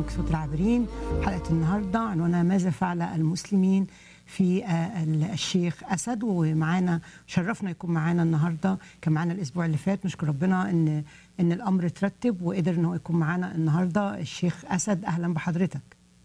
صوت العابرين حلقة النهاردة عنوانها ماذا فعل المسلمين في آه، ال- الشيخ أسد ومعانا شرفنا يكون معانا النهاردة كان معانا الأسبوع اللي فات نشكر ربنا إن إن الأمر ترتب وقدر إنه يكون معانا النهاردة الشيخ أسد أهلا بحضرتك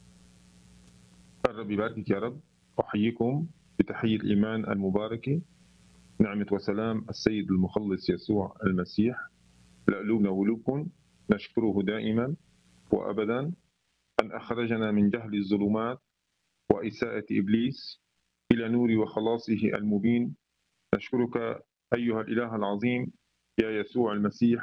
الرب يباركك يا رب أحييكم بتحية الإيمان المباركة نعمة وسلام السيد المخلص يسوع المسيح لقلوبنا وقلوبكم نشكره دائما وأبدا أن أخرجنا من جهل الظلمات وإساءة إبليس إلى نور وخلاصه المبين نشكرك أيها الإله العظيم يا يسوع المسيح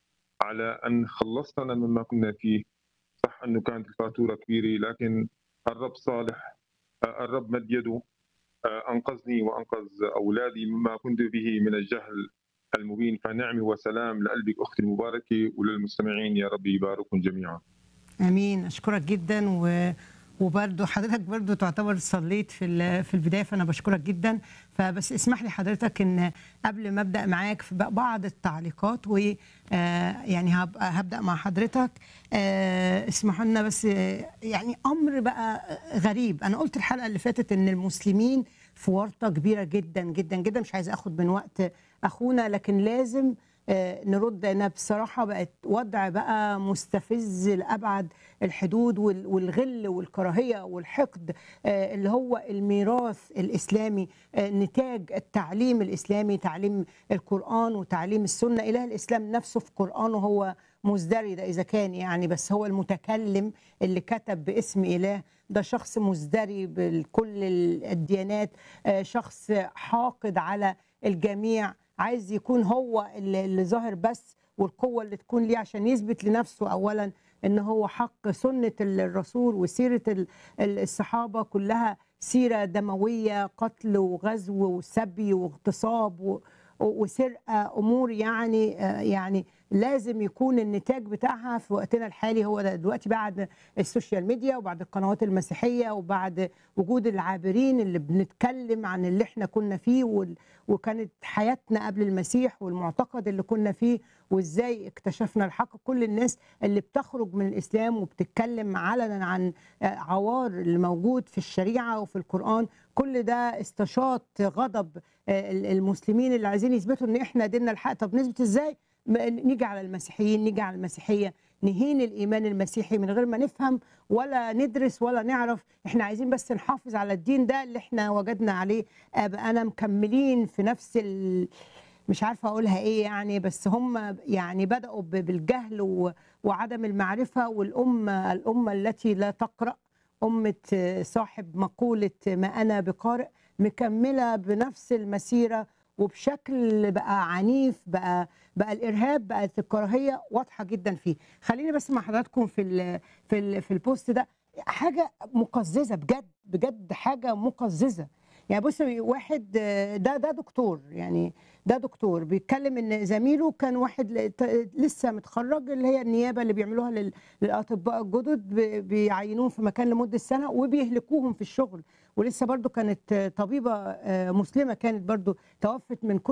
على أن خلصتنا مما كنا فيه صح أنه كانت الفاتورة كبيرة لكن الرب صالح آه، الرب مد يده آه، أنقذني وأنقذ أولادي مما كنت به من الجهل المبين فنعمة وسلام لقلبك أختي المباركة وللمستمعين يا رب يبارككم جميعا امين اشكرك جدا و وبرضه حضرتك برضه تعتبر صليت في ال- في البدايه فانا بشكرك جدا فبس اسمح لي حضرتك ان قبل ما ابدا معاك في بق- بعض التعليقات و آه، يعني هبقى هبدا مع حضرتك آه، اسمحوا لنا بس آه، يعني امر بقى غريب انا قلت الحلقه اللي فاتت ان المسلمين في ورطه كبيره جدا جدا جدا مش عايزه اخد من وقت اخونا لكن لازم آه، نرد انا بصراحه بقت وضع بقى مستفز لابعد الحدود وال- والغل والكراهيه والحقد آه، اللي هو الميراث الاسلامي آه، نتاج التعليم الاسلامي تعليم القران وتعليم السنه اله الاسلام نفسه في قرانه هو مزدري ده اذا كان يعني بس هو المتكلم اللي كتب باسم اله ده شخص مزدري بكل الديانات آه، شخص حاقد على الجميع عايز يكون هو اللي اللي ظاهر بس والقوه اللي تكون ليه عشان يثبت لنفسه اولا ان هو حق سنه الرسول وسيره ال- ال- الصحابه كلها سيره دمويه قتل وغزو وسبي واغتصاب و- وسرقه امور يعني آه، يعني لازم يكون النتاج بتاعها في وقتنا الحالي هو ده دلوقتي بعد السوشيال ميديا وبعد القنوات المسيحيه وبعد وجود العابرين اللي بنتكلم عن اللي احنا كنا فيه وال- وكانت حياتنا قبل المسيح والمعتقد اللي كنا فيه وازاي اكتشفنا الحق كل الناس اللي بتخرج من الاسلام وبتتكلم علنا عن آه، عوار اللي موجود في الشريعه وفي القران كل ده استشاط غضب آه، ال- المسلمين اللي عايزين يثبتوا ان احنا ديننا الحق طب نثبت ازاي م- نيجي على المسيحيين نيجي على المسيحيه نهين الايمان المسيحي من غير ما نفهم ولا ندرس ولا نعرف احنا عايزين بس نحافظ على الدين ده اللي احنا وجدنا عليه ابقانا مكملين في نفس ال... مش عارفه اقولها ايه يعني بس هم يعني بداوا ب- بالجهل و... وعدم المعرفه والامه الامه التي لا تقرا امه صاحب مقوله ما انا بقارئ مكمله بنفس المسيره وبشكل بقى عنيف بقى بقى الارهاب بقت الكراهيه واضحه جدا فيه خليني بس مع حضراتكم في ال في ال في البوست ده حاجه مقززه بجد بجد حاجه مقززه يعني بص واحد آه، ده ده دكتور يعني ده دكتور بيتكلم ان زميله كان واحد ل- ت- لسه متخرج اللي هي النيابه اللي بيعملوها لل- للاطباء الجدد ب- بيعينوهم في مكان لمده سنه وبيهلكوهم في الشغل ولسه برضو كانت آه، طبيبه آه، مسلمه كانت برضو توفت من كتر